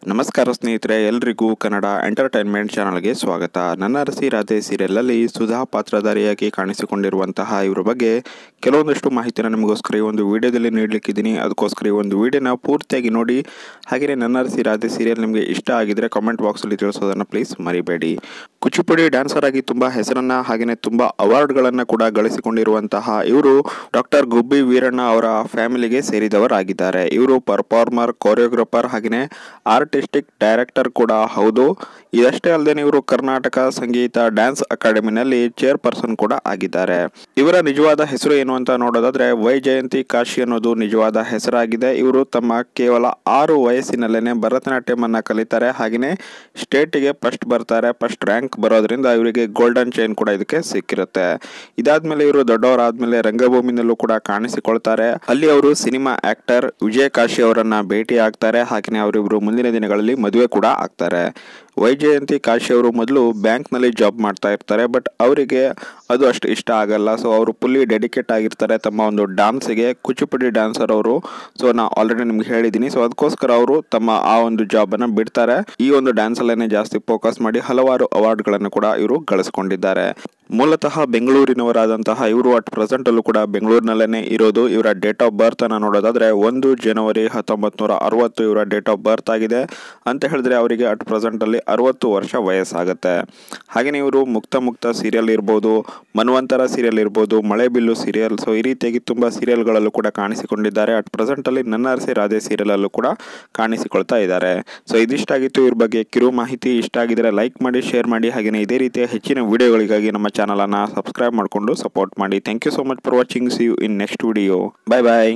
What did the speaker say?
ನಮಸ್ಕಾರ ಸ್ನೇಹಿತರೆ ಎಲ್ರಿಗೂ ಕನ್ನಡ ಎಂಟರ್ಟೈನ್ಮೆಂಟ್ ಚಾನಲ್ಗೆ ಸ್ವಾಗತ ನನ್ನ ರಸಿ ರಾಧೆ ಸೀರಿಯಲಲ್ಲಿ ಸುಧಾ ಪಾತ್ರಧಾರಿಯಾಗಿ ಕಾಣಿಸಿಕೊಂಡಿರುವಂತಹ ಇವರ ಬಗ್ಗೆ ಕೆಲವೊಂದಷ್ಟು ಮಾಹಿತಿನ ನಿಮಗೋಸ್ಕರ ಈ ಒಂದು ವಿಡಿಯೋದಲ್ಲಿ ನೀಡಲಿಕ್ಕಿದ್ದೀನಿ ಅದಕ್ಕೋಸ್ಕರ ಈ ಒಂದು ವಿಡಿಯೋನ ಪೂರ್ತಿಯಾಗಿ ನೋಡಿ ಹಾಗೆಯೇ ನನ್ನ ರಸಿ ರಾಧೆ ಸೀರಿಯಲ್ ನಿಮಗೆ ಇಷ್ಟ ಆಗಿದ್ರೆ ಕಾಮೆಂಟ್ ಬಾಕ್ಸಲ್ಲಿ ತಿಳಿಸೋದನ್ನು ಪ್ಲೀಸ್ ಮರಿಬೇಡಿ ಕುಚಿಪುಡಿ ಡ್ಯಾನ್ಸರ್ ಆಗಿ ತುಂಬ ಹೆಸರನ್ನ ಹಾಗೆಯೇ ತುಂಬ ಅವಾರ್ಡ್ಗಳನ್ನು ಕೂಡ ಗಳಿಸಿಕೊಂಡಿರುವಂತಹ ಇವರು ಡಾಕ್ಟರ್ ಗುಬ್ಬಿ ವೀರಣ್ಣ ಅವರ ಫ್ಯಾಮಿಲಿಗೆ ಸೇರಿದವರಾಗಿದ್ದಾರೆ ಇವರು ಪರ್ಫಾರ್ಮರ್ ಕೊರಿಯೋಗ್ರಾಫರ್ ಹಾಗೆಯೇ ಆರ್ಟಿಸ್ಟಿಕ್ ಡೈರೆಕ್ಟರ್ ಕೂಡ ಹೌದು ಇದಷ್ಟೇ ಅಲ್ಲದೆ ಇವರು ಕರ್ನಾಟಕ ಸಂಗೀತ ಡ್ಯಾನ್ಸ್ ಅಕಾಡೆಮಿನಲ್ಲಿ ಚೇರ್ಪರ್ಸನ್ ಕೂಡ ಆಗಿದ್ದಾರೆ ಇವರ ನಿಜವಾದ ಹೆಸರು ಏನು ಅಂತ ನೋಡೋದಾದ್ರೆ ವೈ ಜಯಂತಿ ಕಾಶಿ ಅನ್ನೋದು ನಿಜವಾದ ಹೆಸರಾಗಿದೆ ಇವರು ತಮ್ಮ ಕೇವಲ ಆರು ವಯಸ್ಸಿನಲ್ಲೇನೆ ಭರತನಾಟ್ಯಂ ಅನ್ನ ಕಲಿತಾರೆ ಹಾಗೆಯೇ ಸ್ಟೇಟಿಗೆ ಫಸ್ಟ್ ಬರ್ತಾರೆ ಫಸ್ಟ್ ರ್ಯಾಂಕ್ ಬರೋದ್ರಿಂದ ಇವರಿಗೆ ಗೋಲ್ಡನ್ ಚೈನ್ ಕೂಡ ಇದಕ್ಕೆ ಸಿಕ್ಕಿರುತ್ತೆ ಇದಾದ್ಮೇಲೆ ಇವರು ದೊಡ್ಡವರಾದ್ಮೇಲೆ ರಂಗಭೂಮಿನಲ್ಲೂ ಕೂಡ ಕಾಣಿಸಿಕೊಳ್ತಾರೆ ಅಲ್ಲಿ ಅವರು ಸಿನಿಮಾ ಆಕ್ಟರ್ ವಿಜಯ ಕಾಶಿ ಅವರನ್ನ ಭೇಟಿ ಆಗ್ತಾರೆ ಹಾಗೆಯೇ ಅವರಿಬ್ರು ಮುಂದಿನ ದಿನಗಳಲ್ಲಿ ಮದುವೆ ಕೂಡ ಆಗ್ತಾರೆ ವೈಜಯಂತಿ ಕಾಶಿ ಅವರು ಮೊದಲು ಬ್ಯಾಂಕ್ನಲ್ಲಿ ಜಾಬ್ ಮಾಡ್ತಾ ಇರ್ತಾರೆ ಬಟ್ ಅವರಿಗೆ ಅದು ಅಷ್ಟು ಇಷ್ಟ ಆಗಲ್ಲ ಸೊ ಅವರು ಫುಲ್ಲಿ ಡೆಡಿಕೇಟ್ ಆಗಿರ್ತಾರೆ ತಮ್ಮ ಒಂದು ಡ್ಯಾನ್ಸಿಗೆ ಕುಚಿಪುಡಿ ಡ್ಯಾನ್ಸರ್ ಅವರು ಸೊ ನಾ ಆಲ್ರೆಡಿ ನಿಮ್ಗೆ ಹೇಳಿದ್ದೀನಿ ಸೊ ಅದಕ್ಕೋಸ್ಕರ ಅವರು ತಮ್ಮ ಆ ಒಂದು ಜಾಬನ್ನು ಬಿಡ್ತಾರೆ ಈ ಒಂದು ಡ್ಯಾನ್ಸಲ್ಲೇ ಜಾಸ್ತಿ ಫೋಕಸ್ ಮಾಡಿ ಹಲವಾರು ಅವಾರ್ಡ್ಗಳನ್ನು ಕೂಡ ಇವರು ಗಳಿಸ್ಕೊಂಡಿದ್ದಾರೆ ಮೂಲತಃ ಬೆಂಗಳೂರಿನವರಾದಂತಹ ಇವರು ಅಟ್ ಪ್ರೆಸೆಂಟ್ ಅಲ್ಲೂ ಕೂಡ ಬೆಂಗಳೂರಿನಲ್ಲೇ ಇರೋದು ಇವರ ಡೇಟ್ ಆಫ್ ಬರ್ತ್ ಅನ್ನ ನೋಡೋದಾದ್ರೆ ಒಂದು ಜನವರಿ ಹತ್ತೊಂಬತ್ತು ನೂರ ಅರವತ್ತು ಇವರ ಡೇಟ್ ಆಫ್ ಬರ್ತ್ ಆಗಿದೆ ಅಂತ ಹೇಳಿದ್ರೆ ಅವರಿಗೆ ಅಟ್ ಪ್ರೆಸೆಂಟ್ ಅಲ್ಲಿ ಅರವತ್ತು ವರ್ಷ ವಯಸ್ಸಾಗುತ್ತೆ ಹಾಗೆಯೇ ಇವರು ಮುಕ್ತ ಮುಕ್ತ ಸೀರಿಯಲ್ ಇರ್ಬೋದು ಮನ್ವಂತರ ಸೀರಿಯಲ್ ಇರ್ಬೋದು ಮಳೆ ಬಿಲ್ಲು ಸೀರಿಯಲ್ ಸೊ ಈ ರೀತಿಯಾಗಿ ತುಂಬಾ ಸೀರಿಯಲ್ಗಳಲ್ಲೂ ಕೂಡ ಕಾಣಿಸಿಕೊಂಡಿದ್ದಾರೆ ಅಟ್ ಪ್ರೆಸೆಂಟ್ ಅಲ್ಲಿ ನನ್ನ ಅರಸಿ ರಾಧೆ ಸೀರಿಯಲ್ ಅಲ್ಲೂ ಕೂಡ ಕಾಣಿಸಿಕೊಳ್ತಾ ಇದ್ದಾರೆ ಸೊ ಇದಿಷ್ಟಾಗಿತ್ತು ಇವ್ರ ಬಗ್ಗೆ ಕಿರು ಮಾಹಿತಿ ಇಷ್ಟ ಆಗಿದ್ರೆ ಲೈಕ್ ಮಾಡಿ ಶೇರ್ ಮಾಡಿ ಹಾಗೆಯೇ ಇದೇ ರೀತಿಯ ಹೆಚ್ಚಿನ ವಿಡಿಯೋಗಳಿಗಾಗಿ ನಮ್ಮ ಚಾನಲನ್ನು ಸಬ್ಸ್ಕ್ರೈಬ್ ಮಾಡಿಕೊಂಡು ಸಪೋರ್ಟ್ ಮಾಡಿ thank you so much for watching see you in next video bye bye